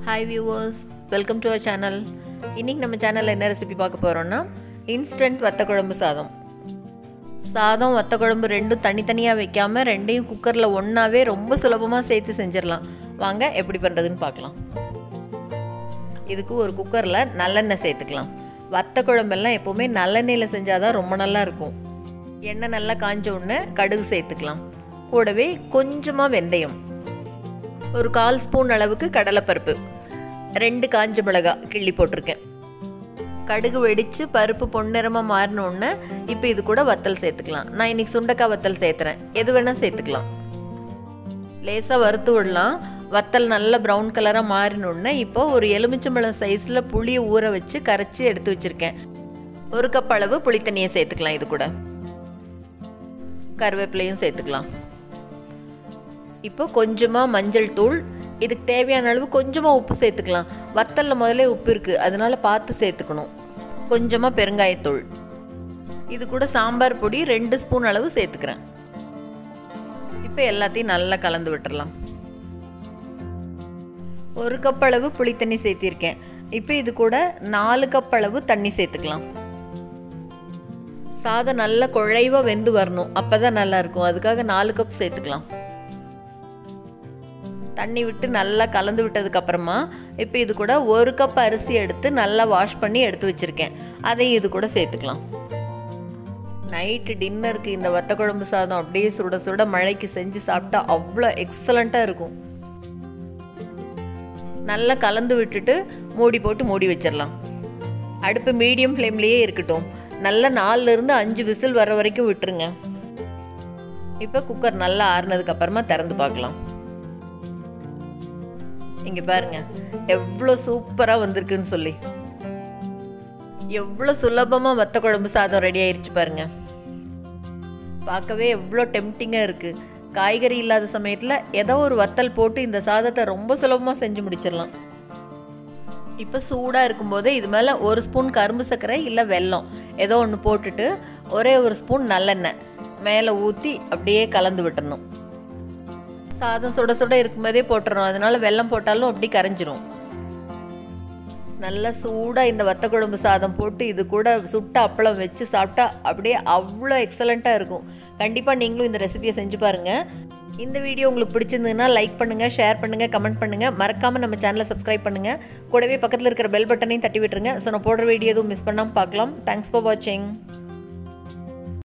hi viewers welcome to our channel இன்றைக்கி நம்ம சேனலில் என்ன ரெசிபி பார்க்க போகிறோன்னா இன்ஸ்டன்ட் வத்த குழம்பு சாதம் சாதம் வத்த குழம்பு ரெண்டும் தனித்தனியாக வைக்காமல் ரெண்டையும் குக்கரில் ஒன்றாவே ரொம்ப சுலபமாக சேர்த்து செஞ்சிடலாம் வாங்க எப்படி பண்ணுறதுன்னு பார்க்கலாம் இதுக்கு ஒரு குக்கரில் நல்லெண்ணெய் சேர்த்துக்கலாம் வத்த குழம்பெல்லாம் எப்போவுமே நல்லெண்ணெயில் செஞ்சால் தான் ரொம்ப நல்லா இருக்கும் எண்ணெய் நல்லா காஞ்ச உடனே கடுகு சேர்த்துக்கலாம் கூடவே கொஞ்சமாக வெந்தயம் ஒரு கால் ஸ்பூன் அளவுக்கு கடலைப்பருப்பு ரெண்டு காஞ்ச மிளகா கிள்ளி போட்டிருக்கேன் கடுகு வெடித்து பருப்பு பொன்னிறமாக மாறினோடனே இப்போ இது கூட வத்தல் சேர்த்துக்கலாம் நான் இன்றைக்கி சுண்டக்காய் வத்தல் சேர்த்துறேன் எது வேணால் சேர்த்துக்கலாம் லேசாக வறுத்து விடலாம் வத்தல் நல்ல ப்ரௌன் கலராக மாறினோடனே இப்போ ஒரு எலுமிச்சம்பழம் சைஸில் புளியை ஊற வச்சு கரைச்சி எடுத்து வச்சுருக்கேன் ஒரு கப் அளவு புளித்தண்ணியை சேர்த்துக்கலாம் இது கூட கருவேப்பிலையும் சேர்த்துக்கலாம் இப்போ கொஞ்சமாக மஞ்சள் தூள் இதுக்கு தேவையான அளவு கொஞ்சமாக உப்பு சேர்த்துக்கலாம் வத்தலில் முதல்ல உப்பு இருக்குது அதனால பார்த்து சேர்த்துக்கணும் கொஞ்சமாக பெருங்காயத்தூள் இது கூட சாம்பார் பொடி ரெண்டு ஸ்பூன் அளவு சேர்த்துக்கிறேன் இப்போ எல்லாத்தையும் நல்லா கலந்து விட்டுறலாம் ஒரு கப் அளவு புளித்தண்ணி சேர்த்திருக்கேன் இப்போ இது கூட நாலு கப் அளவு தண்ணி சேர்த்துக்கலாம் சாதம் நல்லா குழைவாக வெந்து வரணும் அப்போ தான் நல்லா இருக்கும் அதுக்காக நாலு கப் சேர்த்துக்கலாம் தண்ணி விட்டு நல்லா கலந்து விட்டதுக்கு அப்புறமா இப்போ இது கூட ஒரு கப் அரிசி எடுத்து நல்லா வாஷ் பண்ணி எடுத்து வச்சுருக்கேன் அதையும் இது கூட சேர்த்துக்கலாம் நைட்டு டின்னருக்கு இந்த வத்த குழம்பு சாதம் அப்படியே சுட சுட மழைக்கு செஞ்சு சாப்பிட்டா அவ்வளோ எக்ஸலண்ட்டாக இருக்கும் நல்லா கலந்து விட்டுட்டு மூடி போட்டு மூடி வச்சிடலாம் அடுப்பு மீடியம் ஃப்ளேம்லேயே இருக்கட்டும் நல்லா நாலுலேருந்து அஞ்சு விசில் வர வரைக்கும் விட்டுருங்க இப்போ குக்கர் நல்லா ஆறுனதுக்கு அப்புறமா திறந்து பார்க்கலாம் இங்கே பாருங்க எவ்வளோ சூப்பராக வந்திருக்குன்னு சொல்லி எவ்வளோ சுலபமாக வத்த குழம்பு சாதம் ரெடி ஆயிடுச்சு பாருங்க பார்க்கவே எவ்வளோ டெம்டிங்காக இருக்குது காய்கறி இல்லாத சமயத்தில் ஏதோ ஒரு வத்தல் போட்டு இந்த சாதத்தை ரொம்ப சுலபமாக செஞ்சு முடிச்சிடலாம் இப்போ சூடாக இருக்கும்போதே இது மேலே ஒரு ஸ்பூன் கரும்பு சர்க்கரை இல்லை வெல்லம் ஏதோ ஒன்று போட்டுட்டு ஒரே ஒரு ஸ்பூன் நல்லெண்ணெய் மேலே ஊற்றி அப்படியே கலந்து விட்டுறணும் சாதம் சுட சுட இருக்கும்போதே போட்டுறணும் அதனால வெல்லம் போட்டாலும் அப்படி கரைஞ்சிரும் நல்லா சூடாக இந்த வத்த குழம்பு சாதம் போட்டு இது கூட சுட்ட அப்பளம் வச்சு சாப்பிட்டா அப்படியே அவ்வளோ எக்ஸலண்ட்டாக இருக்கும் கண்டிப்பாக நீங்களும் இந்த ரெசிபியை செஞ்சு பாருங்கள் இந்த வீடியோ உங்களுக்கு பிடிச்சிருந்ததுன்னா லைக் பண்ணுங்கள் ஷேர் பண்ணுங்கள் கமெண்ட் பண்ணுங்கள் மறக்காமல் நம்ம சேனலை சப்ஸ்கிரைப் பண்ணுங்கள் கூடவே பக்கத்தில் இருக்கிற பெல் பட்டனையும் தட்டி விட்டுருங்க ஸோ நான் போடுற வீடியோ எதுவும் மிஸ் பண்ணாமல் பார்க்கலாம் தேங்க்ஸ் ஃபார் வாட்சிங்